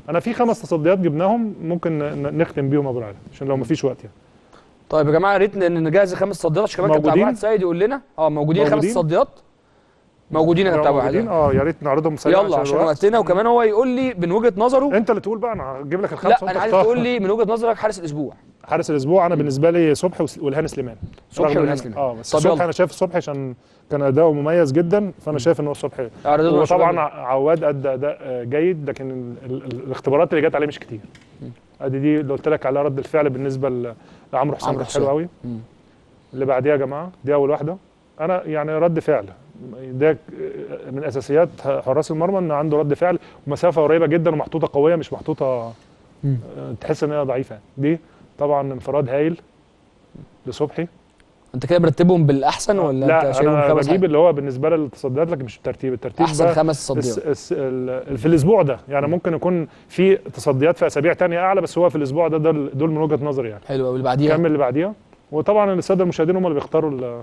انا في خمس تصديات جبناهم ممكن ن- نختم بيهم ابو العلا عشان لو مفيش وقت يعني طيب يا جماعه يا ريت ن- نجهز الخمس تصديات عشان كمان كابتن عبد موجودين؟ الواحد سيد يقول لنا اه موجودين خمس موجودين؟ تصديات موجودين يا لو كابتن عبد موجودين الواحد اه يا ريت نعرضهم سريعا يلا عشان الوقت. وقتنا وكمان هو يقول لي من وجهه نظره انت اللي تقول بقى انا هجيب لك الخمسه لا وانت انا عايز اختار. تقول لي من وجهه نظرك حارس الاسبوع حارس الاسبوع انا بالنسبه لي صبحي وس- والهاني سليمان صبحي رغم إن- والهاني سليمان. اه بس طب صبحي يلا. انا شايف صبحي عشان كان اداؤه مميز جدا فانا شايف ان هو صبحي اعرض لنا وطبعا شباب. عواد ادى اداء آه، جيد لكن ال- ال- الاختبارات اللي جت عليه مش كتير ادي دي اللي قلت لك على رد الفعل بالنسبه ل- لعمرو حسام عمرو كانت حلو حسام. قوي مم. اللي بعديها يا جماعه دي اول واحده انا يعني رد فعل ده من اساسيات حراس المرمى ان عنده رد فعل ومسافه قريبه جدا ومحطوطه قويه مش محطوطه مم. آه، تحس ان هي ضعيفه يعني. دي طبعا انفراد هايل لصبحي انت كده مرتبهم بالاحسن ولا انت لا شايفهم انا خمس بجيب حاجة؟ اللي هو بالنسبه للتصديات لكن مش الترتيب الترتيب احسن بقى خمس الس تصديات الس ال- في الاسبوع ده يعني ممكن يكون في تصديات في اسابيع تانية اعلى بس هو في الاسبوع ده دول, دول من وجهه نظري يعني حلو قوي اللي بعديها كمل اللي بعديها وطبعا الساده المشاهدين هم اللي بيختاروا ال-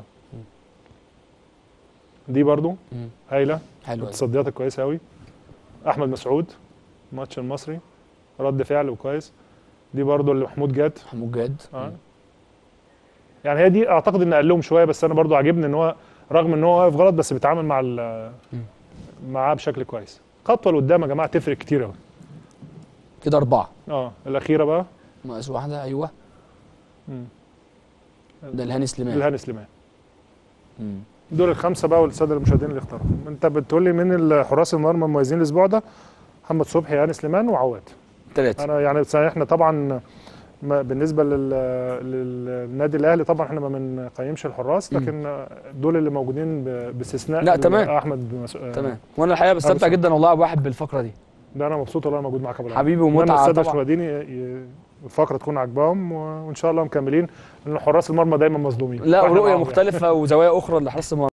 دي برضو مم. هايله حلو قوي التصديات الكويسه قوي احمد مسعود ماتش المصري رد فعل وكويس دي برضو اللي محمود جاد محمود جاد آه. يعني هي دي اعتقد ان قلهم شويه بس انا برضو عاجبني ان هو رغم ان هو واقف غلط بس بيتعامل مع ال- معاه بشكل كويس خطوه لقدام يا جماعه تفرق كتير قوي كده اربعه اه الاخيره بقى ناقص واحده ايوه مم. ده الهاني سليمان الهاني سليمان مم. دول الخمسه بقى والساده المشاهدين اللي اختارهم انت بتقول لي من الحراس المرمى المميزين الاسبوع ده محمد صبحي هاني سليمان وعواد ثلاثه انا يعني بس احنا طبعا ما بالنسبه لل... للنادي الاهلي طبعا احنا ما بنقيمش الحراس لكن دول اللي موجودين ب... باستثناء لا، تمام. احمد مس... تمام وانا الحقيقه بستمتع سليمان. جدا والله يا ابو واحد بالفقره دي ده انا مبسوط والله أنا موجود معاك يا أبو العلا. حبيبي اتمنى ومتعه الساده طبعا المشاهدين ي... ي... الفقره تكون عاجباهم و... وان شاء الله مكملين لان حراس المرمى دايما مظلومين لا وإحنا ورؤيه معاهم يعني. مختلفه وزوايا اخرى لحراسه المرمى